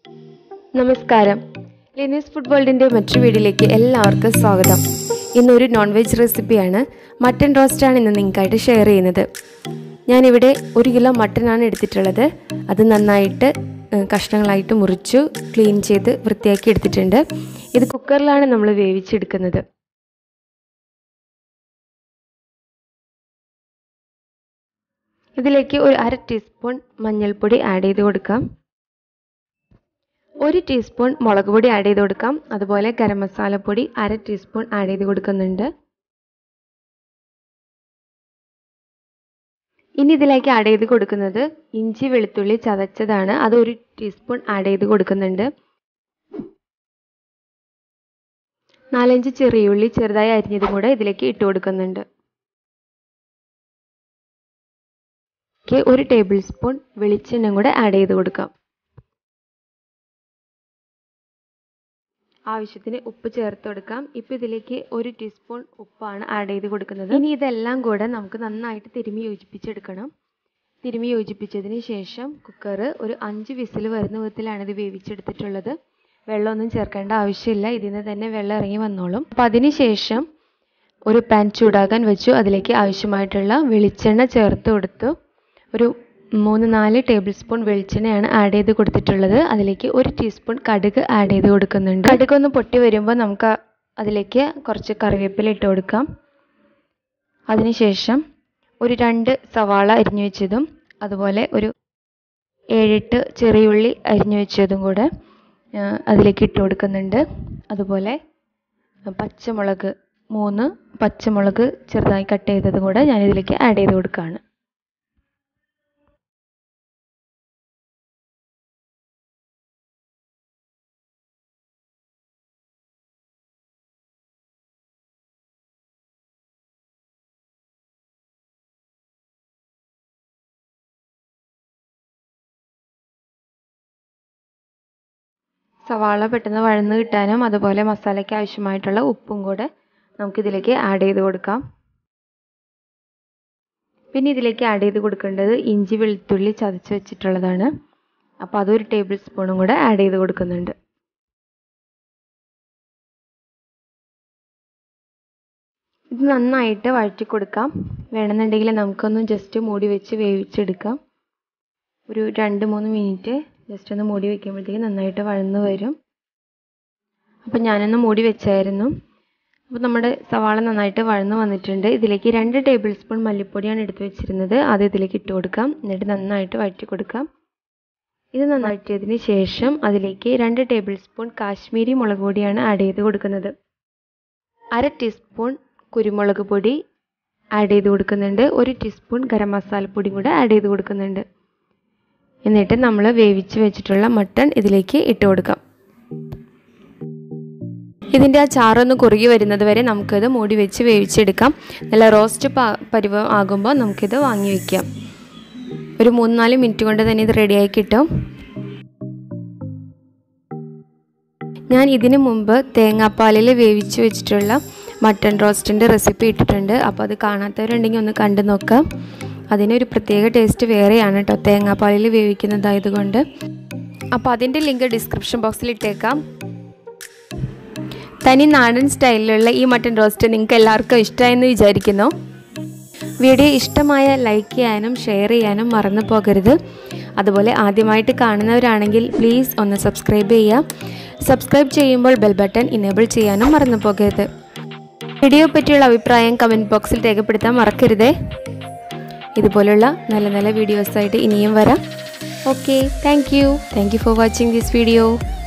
നമസ്കാരം ലിനീസ് ഫുഡ് വേൾഡിൻ്റെ മറ്റൊരു വീഡിയോയിലേക്ക് എല്ലാവർക്കും സ്വാഗതം ഇന്നൊരു നോൺ വെജ് റെസിപ്പിയാണ് മട്ടൻ റോസ്റ്റാണ് ഇന്ന് നിങ്ങൾക്കായിട്ട് ഷെയർ ചെയ്യുന്നത് ഞാനിവിടെ ഒരു കിലോ മട്ടനാണ് എടുത്തിട്ടുള്ളത് അത് നന്നായിട്ട് ഏഹ്, കഷ്ണങ്ങളായിട്ട് മുറിച്ചു ക്ലീൻ ചെയ്ത് വൃത്തിയാക്കി എടുത്തിട്ടുണ്ട് ഇത് കുക്കറിലാണ് നമ്മൾ വേവിച്ചെടുക്കുന്നത് ഇതിലേക്ക് ഒരു അര ടീസ്പൂൺ മഞ്ഞൾപ്പൊടി ആഡ് ചെയ്ത് കൊടുക്കാം ഒരു ടീസ്പൂൺ മുളക് പൊടി ആഡ് ചെയ്ത് കൊടുക്കാം അതുപോലെ ഗരം മസാലപ്പൊടി അര ടീസ്പൂൺ ആഡ് ചെയ്ത് കൊടുക്കുന്നുണ്ട് ഇനി ഇതിലേക്ക് ആഡ് ചെയ്ത് കൊടുക്കുന്നത് ഇഞ്ചി വെളുത്തുള്ളി ചതച്ചതാണ് അത് ഒരു ടീസ്പൂൺ ആഡ് ചെയ്ത് കൊടുക്കുന്നുണ്ട് നാലഞ്ച് ചെറിയുള്ളി ചെറുതായി അരിഞ്ഞതും കൂടെ ഇതിലേക്ക് ഇട്ട് കൊടുക്കുന്നുണ്ട് ഒരു ടേബിൾ സ്പൂൺ വെളിച്ചെണ്ണ കൂടെ ആഡ് ചെയ്ത് കൊടുക്കാം ആവശ്യത്തിന് ഉപ്പ് ചേർത്ത് കൊടുക്കാം ഇപ്പം ഇതിലേക്ക് ഒരു ടീസ്പൂൺ ഉപ്പാണ് ആഡ് ചെയ്ത് കൊടുക്കുന്നത് ഇനി ഇതെല്ലാം കൂടെ നമുക്ക് നന്നായിട്ട് തിരുമി യോജിപ്പിച്ചെടുക്കണം തിരുമി യോജിപ്പിച്ചതിന് ശേഷം കുക്കർ ഒരു അഞ്ച് വിസിൽ വരുന്ന വിധത്തിലാണ് ഇത് വേവിച്ചെടുത്തിട്ടുള്ളത് വെള്ളമൊന്നും ചേർക്കേണ്ട ആവശ്യമില്ല ഇതിൽ നിന്ന് തന്നെ വെള്ളം ഇറങ്ങി വന്നോളും അപ്പം അതിന് ശേഷം ഒരു പാൻ ചൂടാക്കാൻ വെച്ചു അതിലേക്ക് ആവശ്യമായിട്ടുള്ള വെളിച്ചെണ്ണ ചേർത്ത് കൊടുത്തു ഒരു മൂന്ന് നാല് ടേബിൾ സ്പൂൺ വെളിച്ചെണ്ണയാണ് ആഡ് ചെയ്ത് കൊടുത്തിട്ടുള്ളത് അതിലേക്ക് ഒരു ടീസ്പൂൺ കടുക് ആഡ് ചെയ്ത് കൊടുക്കുന്നുണ്ട് കടുക് ഒന്ന് പൊട്ടി വരുമ്പോൾ നമുക്ക് അതിലേക്ക് കുറച്ച് കറിവേപ്പില ഇട്ട് കൊടുക്കാം അതിനുശേഷം ഒരു രണ്ട് സവാള അരിഞ്ഞു വെച്ചതും അതുപോലെ ഒരു ഏഴെട്ട് ചെറിയുള്ളി അരിഞ്ഞു വെച്ചതും കൂടെ അതിലേക്ക് ഇട്ട് കൊടുക്കുന്നുണ്ട് അതുപോലെ പച്ചമുളക് മൂന്ന് പച്ചമുളക് ചെറുതായി കട്ട് ചെയ്തതും കൂടെ ഞാനിതിലേക്ക് ആഡ് ചെയ്ത് കൊടുക്കുകയാണ് സവാള പെട്ടെന്ന് വഴന്ന് കിട്ടാനും അതുപോലെ മസാലയ്ക്ക് ആവശ്യമായിട്ടുള്ള ഉപ്പും കൂടെ നമുക്കിതിലേക്ക് ആഡ് ചെയ്ത് കൊടുക്കാം പിന്നെ ഇതിലേക്ക് ആഡ് ചെയ്ത് കൊടുക്കേണ്ടത് ഇഞ്ചി വെളുത്തുള്ളി ചതച്ച് വെച്ചിട്ടുള്ളതാണ് അപ്പോൾ അതൊരു ടേബിൾ സ്പൂണും കൂടെ ആഡ് ചെയ്ത് കൊടുക്കുന്നുണ്ട് ഇത് നന്നായിട്ട് വഴറ്റി കൊടുക്കാം വേണമെന്നുണ്ടെങ്കിൽ നമുക്കൊന്ന് ജസ്റ്റ് മൂടി വെച്ച് വേവിച്ചെടുക്കാം ഒരു രണ്ട് മൂന്ന് മിനിറ്റ് ജസ്റ്റ് ഒന്ന് മൂടി വെക്കുമ്പോഴത്തേക്ക് നന്നായിട്ട് വഴന്ന് വരും അപ്പം ഞാനൊന്ന് മൂടി വെച്ചായിരുന്നു അപ്പോൾ നമ്മുടെ സവാള നന്നായിട്ട് വഴന്ന് വന്നിട്ടുണ്ട് ഇതിലേക്ക് രണ്ട് ടേബിൾ സ്പൂൺ മല്ലിപ്പൊടിയാണ് എടുത്ത് വെച്ചിരുന്നത് അത് ഇതിലേക്ക് ഇട്ട് കൊടുക്കാം എന്നിട്ട് നന്നായിട്ട് വഴറ്റി കൊടുക്കാം ഇത് നന്നായിട്ടതിന് ശേഷം അതിലേക്ക് രണ്ട് ടേബിൾ സ്പൂൺ കാശ്മീരി മുളക് പൊടിയാണ് ആഡ് ചെയ്ത് കൊടുക്കുന്നത് അര ടീസ്പൂൺ കുരുമുളക് പൊടി ആഡ് ചെയ്ത് കൊടുക്കുന്നുണ്ട് ഒരു ടീസ്പൂൺ ഗരം മസാലപ്പൊടിയും കൂടെ ആഡ് ചെയ്ത് കൊടുക്കുന്നുണ്ട് എന്നിട്ട് നമ്മൾ വേവിച്ച് വെച്ചിട്ടുള്ള മട്ടൺ ഇതിലേക്ക് ഇട്ട് കൊടുക്കാം ഇതിൻ്റെ ആ ചാറൊന്ന് കുറുകി വരുന്നത് വരെ നമുക്കിത് മൂടി വെച്ച് വേവിച്ചെടുക്കാം നല്ല റോസ്റ്റ് പരുവം ആകുമ്പോൾ നമുക്കിത് വാങ്ങി വയ്ക്കാം ഒരു മൂന്ന് നാല് മിനിറ്റ് കൊണ്ട് തന്നെ ഇത് റെഡിയായി കിട്ടും ഞാൻ ഇതിനു മുമ്പ് തേങ്ങാപ്പാലിൽ വേവിച്ച് വെച്ചിട്ടുള്ള മട്ടൺ റോസ്റ്റിൻ്റെ റെസിപ്പി ഇട്ടിട്ടുണ്ട് അപ്പോൾ അത് കാണാത്തവരുണ്ടെങ്കിൽ ഒന്ന് കണ്ടു നോക്കാം അതിനൊരു പ്രത്യേക ടേസ്റ്റ് വേറെയാണ് കേട്ടോ തേങ്ങാപ്പാലിൽ വേവിക്കുന്നതായതുകൊണ്ട് അപ്പോൾ അതിൻ്റെ ലിങ്ക് ഡിസ്ക്രിപ്ഷൻ ബോക്സിൽ ഇട്ടേക്കാം തനി നാടൻ സ്റ്റൈലിലുള്ള ഈ മട്ടൻ റോസ്റ്റ് നിങ്ങൾക്ക് എല്ലാവർക്കും ഇഷ്ടമായെന്ന് വിചാരിക്കുന്നു വീഡിയോ ഇഷ്ടമായ ലൈക്ക് ചെയ്യാനും ഷെയർ ചെയ്യാനും മറന്നു പോകരുത് അതുപോലെ ആദ്യമായിട്ട് കാണുന്നവരാണെങ്കിൽ പ്ലീസ് ഒന്ന് സബ്സ്ക്രൈബ് ചെയ്യുക സബ്സ്ക്രൈബ് ചെയ്യുമ്പോൾ ബെൽ ബട്ടൺ ഇനേബിൾ ചെയ്യാനും മറന്നു പോകരുത് വീഡിയോ പറ്റിയുള്ള അഭിപ്രായം കമൻറ്റ് ബോക്സിൽ രേഖപ്പെടുത്താൻ മറക്കരുതേ ഇതുപോലുള്ള നല്ല നല്ല വീഡിയോസായിട്ട് ഇനിയും വരാം okay thank you thank you for watching this video